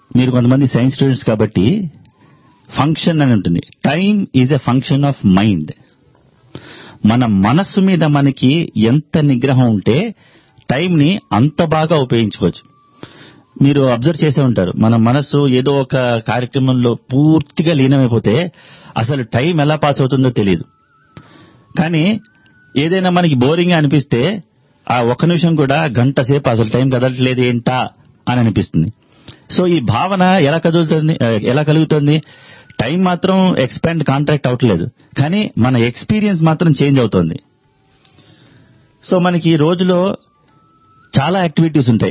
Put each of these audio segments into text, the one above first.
మీరు కొంతమంది science students కాబట్టి ఫంక్షన్ అని ఉంటుంది time is a function of mind మన మనస్సు మీద మనకి ఎంత నిగ్రహం ఉంటే టైంని అంత బాగా ఉపయోగించుకోవచ్చు మీరు అబ్జర్వ్ చేసే ఉంటారు మన మనస్సు ఏదో ఒక కార్యక్రమంలో పూర్తిగా లీనమైపోతే అసలు టైం ఎలా పాస్ అవుతుందో తెలియదు కానీ ఏదైనా మనకి బోరింగ్ అనిపిస్తే ఆ ఒక్క నిమిషం కూడా గంట సేపు అసలు టైం కదలట్లేదు ఏంటా అని అనిపిస్తుంది సో ఈ భావన ఎలా కదులుతుంది ఎలా కలుగుతుంది టైం మాత్రం ఎక్స్పాండ్ కాంట్రాక్ట్ అవట్లేదు కానీ మన ఎక్స్పీరియన్స్ మాత్రం చేంజ్ అవుతుంది సో మనకి ఈ రోజులో చాలా యాక్టివిటీస్ ఉంటాయి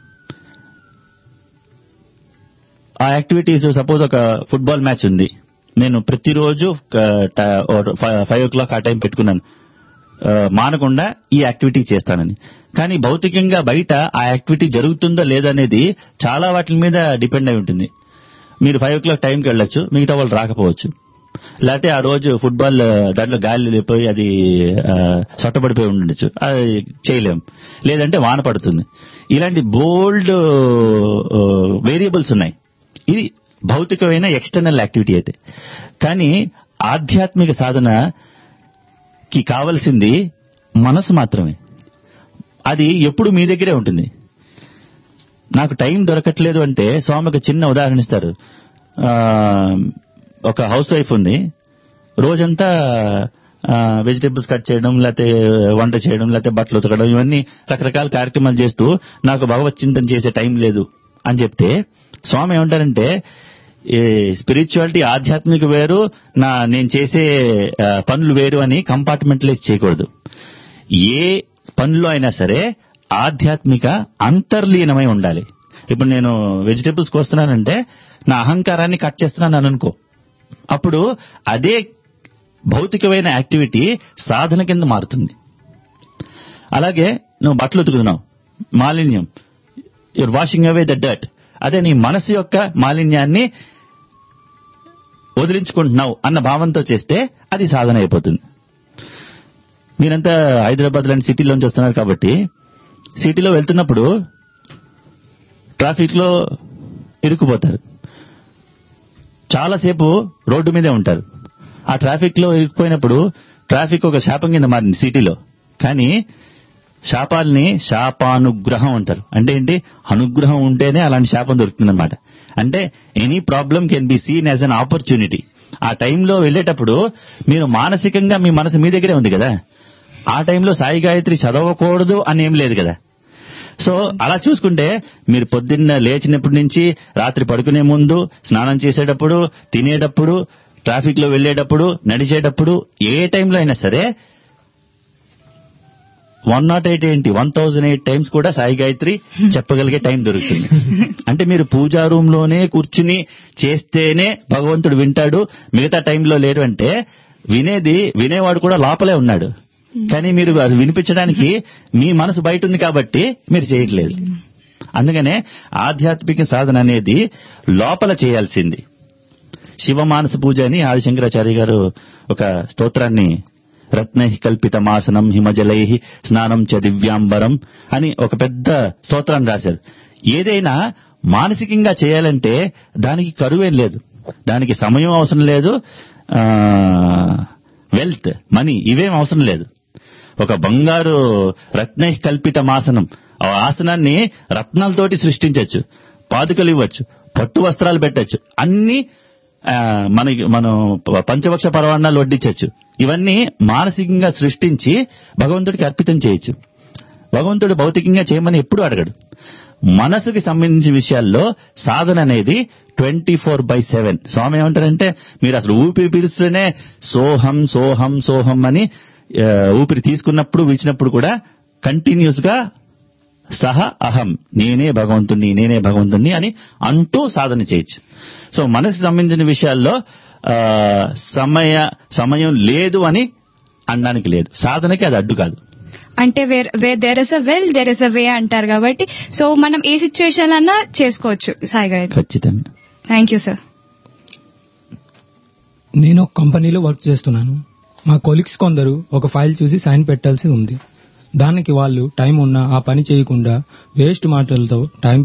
ఆ యాక్టివిటీస్ సపోజ్ ఒక ఫుట్బాల్ మ్యాచ్ ఉంది నేను ప్రతిరోజు ఫైవ్ ఓ క్లాక్ ఆ టైం పెట్టుకున్నాను ఆ, మానకుండా ఈ యాక్టివిటీ చేస్తానని కానీ భౌతికంగా బయట ఆ యాక్టివిటీ జరుగుతుందో లేదనేది చాలా వాటి మీద డిపెండ్ అయి ఉంటుంది మీరు ఫైవ్ ఓ క్లాక్ టైంకి వెళ్ళొచ్చు మిగతా వాళ్ళు రాకపోవచ్చు లేకపోతే ఆ రోజు ఫుట్బాల్ ఆ, దాంట్లో గాలి వెళ్ళిపోయి అది ఆ, సొట్టబడిపోయి ఉండొచ్చు అది చేయలేం లేదంటే వాన పడుతుంది ఇలాంటి బోల్డ్ వేరియబుల్స్ ఉన్నాయి ఇది భౌతికమైన ఎక్స్టర్నల్ యాక్టివిటీ అయితే కానీ ఆధ్యాత్మిక సాధనకి కావలసింది మనసు మాత్రమే అది ఎప్పుడు మీ దగ్గరే ఉంటుంది నాకు టైం దొరకట్లేదు అంటే స్వామి ఒక చిన్న ఉదాహరణ ఇస్తారు ఆ, ఒక హౌస్ వైఫ్ ఉంది రోజంతా వెజిటేబుల్స్ కట్ చేయడం లేకపోతే వంట చేయడం లేకపోతే బట్టలు ఉతకడం ఇవన్నీ రకరకాల కార్యక్రమాలు చేస్తూ నాకు భగవత్ చింతన చేసే టైం లేదు అని చెప్తే స్వామి ఏమంటారంటే స్పిరిచువాలిటీ ఆధ్యాత్మిక వేరు నా నేను చేసే ఆ, పనులు వేరు అని కంపార్ట్మెంటలైజ్ చేయకూడదు ఏ పనిలో అయినా సరే ఆధ్యాత్మిక అంతర్లీనమై ఉండాలి ఇప్పుడు నేను వెజిటేబుల్స్ కోస్తున్నానంటే నా అహంకారాన్ని కట్ చేస్తున్నాను అని అనుకో అప్పుడు అదే భౌతికమైన యాక్టివిటీ సాధన కింద మారుతుంది అలాగే నువ్వు బట్టలు ఉతుకుతున్నావు మాలిన్యం your washing away the dirt అదే నీ మనసు యొక్క మాలిన్యాన్ని వదిలించుకుంటున్నావు అన్న భావంతో చేస్తే అది సాధన అయిపోతుంది మీరంతా హైదరాబాద్ లాంటి సిటీలోంచి వస్తున్నారు కాబట్టి సిటీలో వెళ్తున్నప్పుడు ట్రాఫిక్ లో ఇరుక్కుపోతారు చాలాసేపు రోడ్డు మీదే ఉంటారు ఆ ట్రాఫిక్ లో ఇరుక్కుపోయినప్పుడు ట్రాఫిక్ ఒక శాపం కింద మారింది సిటీలో కానీ శాపాల్ని శాపానుగ్రహం అంటారు అంటే ఏంటి అనుగ్రహం ఉంటేనే అలాంటి శాపం దొరుకుతుందన్నమాట అంటే any problem can be seen as an opportunity ఆ టైంలో వెళ్ళేటప్పుడు మీరు మానసికంగా మీ మనసు మీ దగ్గరే ఉంది కదా ఆ టైంలో సాయి గాయత్రి చదవకూడదు అని ఏం లేదు కదా సో అలా చూసుకుంటే మీరు పొద్దున్న లేచినప్పటి నుంచి రాత్రి పడుకునే ముందు స్నానం చేసేటప్పుడు తినేటప్పుడు ట్రాఫిక్ లో వెళ్లేటప్పుడు నడిచేటప్పుడు ఏ టైంలో అయినా సరే వన్ నాట్ ఎయిట్ ఏంటి వన్ థౌజండ్ ఎయిట్ టైమ్స్ కూడా సాయి గాయత్రి చెప్పగలిగే టైం దొరుకుతుంది అంటే మీరు పూజా రూమ్ లోనే కూర్చుని చేస్తేనే భగవంతుడు వింటాడు మిగతా టైంలో లేరు అంటే వినేది వినేవాడు కూడా లోపలే ఉన్నాడు కానీ మీరు అది వినిపించడానికి మీ మనసు బయట ఉంది కాబట్టి మీరు చేయట్లేదు అందుకనే ఆధ్యాత్మిక సాధన అనేది లోపల చేయాల్సింది శివమానస పూజ అని ఆదిశంకరాచార్య గారు ఒక స్తోత్రాన్ని రత్నై కల్పితమాసనం హిమజలై స్నానం చ దివ్యాంబరం అని ఒక పెద్ద స్తోత్రాన్ని రాశారు ఏదైనా మానసికంగా చేయాలంటే దానికి కరువేం లేదు దానికి సమయం అవసరం లేదు వెల్త్ మనీ ఇవేం అవసరం లేదు ఒక బంగారు రత్నై కల్పితమాసనం ఆ ఆసనాన్ని రత్నాలతోటి సృష్టించవచ్చు పాదుకలు ఇవ్వచ్చు పట్టు వస్త్రాలు పెట్టచ్చు అన్ని ఆ, మనకి మనం ప- పంచవక్ష పరవాణాలు వడ్డించవచ్చు ఇవన్నీ మానసికంగా సృష్టించి భగవంతుడికి అర్పితం చేయొచ్చు భగవంతుడు భౌతికంగా చేయమని ఎప్పుడు అడగడు మనసుకి సంబంధించిన విషయాల్లో సాధన అనేది twenty four by seven Swami ఏమంటారంటే మీరు అసలు ఊపిరి పీల్చుతూనే సోహం సోహం సోహం అని ఆ, ఊపిరి తీసుకున్నప్పుడు విడిచినప్పుడు కూడా కంటిన్యూస్ గా సహ అహం నేనే భగవంతుణ్ణి నేనే భగవంతుణ్ణి అని అంటూ సాధన చేయొచ్చు సో మనసుకు సంబంధించిన విషయాల్లో ఆ, సమయ సమయం లేదు అని అనడానికి లేదు సాధనకి అది అడ్డు కాదు అంటే where there is a will there is a way అంటారు కాబట్టి సో మనం ఏ సిచ్యువేషన్ అన్నా చేసుకోవచ్చు సాయి గారు ఖచ్చితంగా థ్యాంక్ యూ సార్ నేను ఒక కంపెనీలో వర్క్ చేస్తున్నాను మా కొలీగ్స్ కొందరు ఒక ఫైల్ చూసి సైన్ పెట్టాల్సి ఉంది దానికి వాళ్ళు టైం ఉన్నా ఆ పని చేయకుండా వేస్ట్ మాటలతో టైం